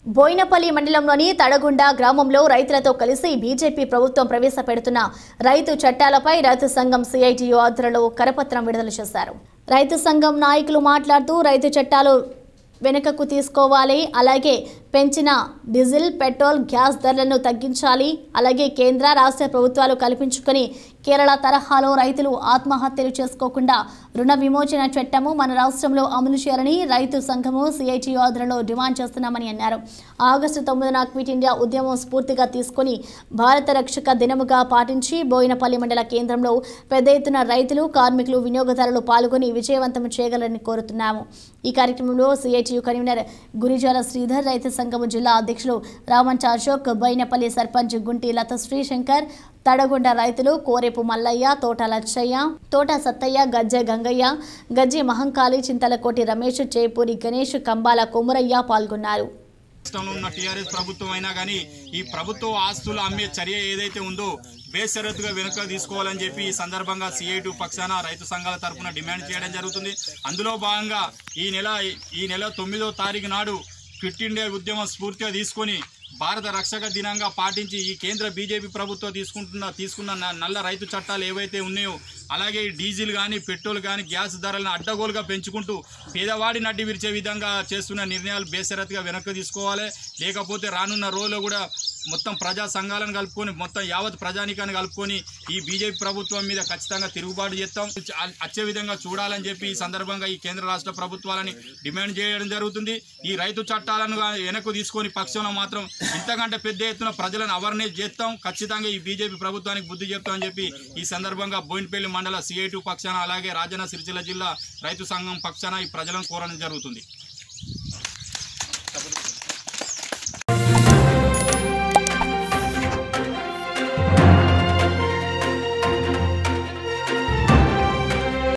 బోయినపల్లి మండలంలోని తడగుండ గ్రామంలో రైతులతో కలిసి బీజేపీ ప్రభుత్వం ప్రవేశపెడుతున్న రైతు చట్టాలపై రైతు సంఘం సిఐటియు ఆధ్వర్యంలో కరపత్రం విడుదల చేశారు రైతు సంఘం నాయకులు మాట్లాడుతూ రైతు చట్టాలు వెనుకకు తీసుకోవాలి అలాగే పెంచిన డీజిల్ పెట్రోల్ గ్యాస్ ధరలను తగ్గించాలి అలాగే కేంద్ర రాష్ట్ర ప్రభుత్వాలు కల్పించుకొని కేరళ తరహాలో రైతులు ఆత్మహత్యలు చేసుకోకుండా రుణ విమోచన చట్టము మన రాష్ట్రంలో అమలు చేయాలని రైతు సంఘము సిఐటియు ఆధ్వర్యంలో డిమాండ్ చేస్తున్నామని అన్నారు ఆగస్టు తొమ్మిదిన క్విట్ ఇండియా ఉద్యమం స్ఫూర్తిగా తీసుకొని భారత రక్షక దినముగా పాటించి బోయినపల్లి మండల కేంద్రంలో పెద్ద ఎత్తున రైతులు కార్మికులు వినియోగదారులు పాల్గొని విజయవంతం చేయగలరని కోరుతున్నాము ఈ కార్యక్రమంలో సిఐటియు కన్వీనర్ గురిజాల శ్రీధర్ రైతు సంఘము జిల్లా అధ్యక్షులు రామంచ అశోక్ బైనపల్లి సర్పంచ్ గుంటి లత శ్రీశంకర్ తడగొండ రైతులు కోరేపు మల్లయ్య తోట లచ్చయ్య తోట సత్తయ్య గజ్జె గంగయ్య గజ్జె మహంకాళి చింతలకోటి రమేష్ చేపూరి గణేష్ కంబాల కొమురయ్య పాల్గొన్నారు రాష్ట్రంలో ఉన్న టీఆర్ఎస్ ప్రభుత్వం అయినా కానీ ఈ ప్రభుత్వ ఆస్తులు అమ్మే చర్య ఏదైతే ఉందో బేషరతుగా వెనుక తీసుకోవాలని చెప్పి ఈ సందర్భంగా సిఐటి పక్షాన రైతు సంఘాల తరఫున డిమాండ్ చేయడం జరుగుతుంది అందులో భాగంగా ఈ నెల ఈ నెల తొమ్మిదో తారీఖు నాడు క్విట్ ఇండియా ఉద్యమం స్ఫూర్తిగా తీసుకొని భారత రక్షక దినంగా పాటించి ఈ కేంద్ర బీజేపీ ప్రభుత్వం తీసుకుంటున్న తీసుకున్న న- నల్ల రైతు చట్టాలు ఏవైతే ఉన్నాయో అలాగే ఈ డీజిల్ కానీ పెట్రోల్ కానీ గ్యాస్ ధరలను అడ్డగోలుగా పెంచుకుంటూ పేదవాడి నడ్డి విరిచే విధంగా చేస్తున్న నిర్ణయాలు బేసరత్గా వెనక్కి తీసుకోవాలి లేకపోతే రానున్న రోజుల్లో కూడా మొత్తం ప్రజా సంఘాలను కలుపుకొని మొత్తం యావత్ ప్రజానికాన్ని కలుపుకొని ఈ బీజేపీ ప్రభుత్వం మీద ఖచ్చితంగా తిరుగుబాటు చేస్తాం అ- వచ్చే విధంగా చూడాలని చెప్పి ఈ సందర్భంగా ఈ కేంద్ర రాష్ట్ర ప్రభుత్వాలని డిమాండ్ చేయడం జరుగుతుంది ఈ రైతు చట్టాలను గా- వెనక్కు తీసుకొని పక్షంలో మాత్రం ఇంతకంటే పెద్ద ఎత్తున ప్రజలను అవేర్నెస్ చేస్తాం ఖచ్చితంగా ఈ బీజేపీ ప్రభుత్వానికి బుద్ధి చెప్తామని చెప్పి ఈ సందర్భంగా బోయినపల్లి మండల సిఐటి పక్షాన అలాగే రాజన్న సిరిసిల్ల జిల్లా రైతు సంఘం పక్షాన ఈ ప్రజలను కోరడం జరుగుతుంది